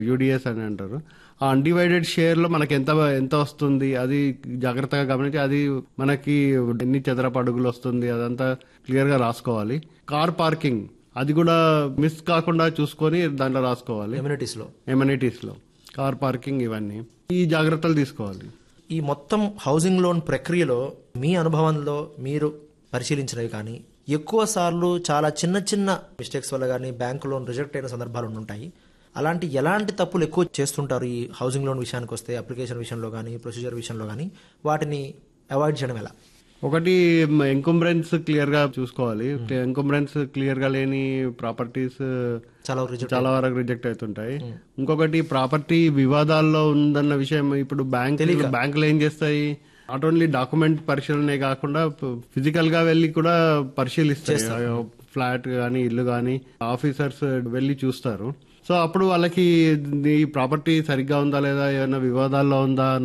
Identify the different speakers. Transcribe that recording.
Speaker 1: UDS అని అంటారు ఆ అన్డివైడెడ్ షేర్ లో మనకి ఎంత ఎంత వస్తుంది అది జాగ్రత్తగా గమనించి అది మనకి ఎన్ని చదరపు అడుగులు వస్తుంది అదంతా క్లియర్ గా రాసుకోవాలి కార్ పార్కింగ్ అది కూడా మిస్ కాకుండా చూసుకొని దాంట్లో రాసుకోవాలి
Speaker 2: ఎమ్యూనిటీస్ లో
Speaker 1: ఎమ్యూనిటీస్ లో కార్ పార్కింగ్ ఇవన్నీ ఈ జాగ్రత్తలు తీసుకోవాలి
Speaker 2: ఈ మొత్తం హౌసింగ్ లోన్ ప్రక్రియలో మీ అనుభవంలో మీరు పరిశీలించినవి కానీ ఎక్కువ సార్లు చాలా చిన్న చిన్న మిస్టేక్స్ వల్ల కానీ బ్యాంకు లోన్ రిజెక్ట్ అయిన సందర్భాలు ఉంటాయి అలాంటి ఎలాంటి తప్పులు ఎక్కువ చేస్తుంటారు ఈ హౌసింగ్ లోన్ విషయానికి వస్తే అప్లికేషన్ విషయంలో కానీ ప్రొసీజర్ విషయంలో కానీ వాటిని అవాయిడ్ చేయడం ఎలా
Speaker 1: ఒకటి ఎంకుంబ్రెన్స్ క్లియర్ గా చూసుకోవాలి ఎంకుంబ్రెన్స్ క్లియర్ గా లేని ప్రాపర్టీస్
Speaker 2: చాలా రిజెక్ట్
Speaker 1: చాలా వరకు రిజెక్ట్ అవుతుంటాయి ఇంకొకటి ప్రాపర్టీ వివాదాల్లో ఉందన్న విషయం ఇప్పుడు బ్యాంక్ బ్యాంకులు ఏం చేస్తాయి నాట్ ఓన్లీ డాక్యుమెంట్ పరిశీలనే కాకుండా ఫిజికల్ గా వెళ్ళి కూడా పరిశీలిస్తాయి ఫ్లాట్ గానీ ఇల్లు గానీ ఆఫీసర్స్ వెళ్ళి చూస్తారు సో అప్పుడు వాళ్ళకి ఈ ప్రాపర్టీ సరిగ్గా ఉందా లేదా ఏమైనా వివాదాల్లో ఉందా అన్న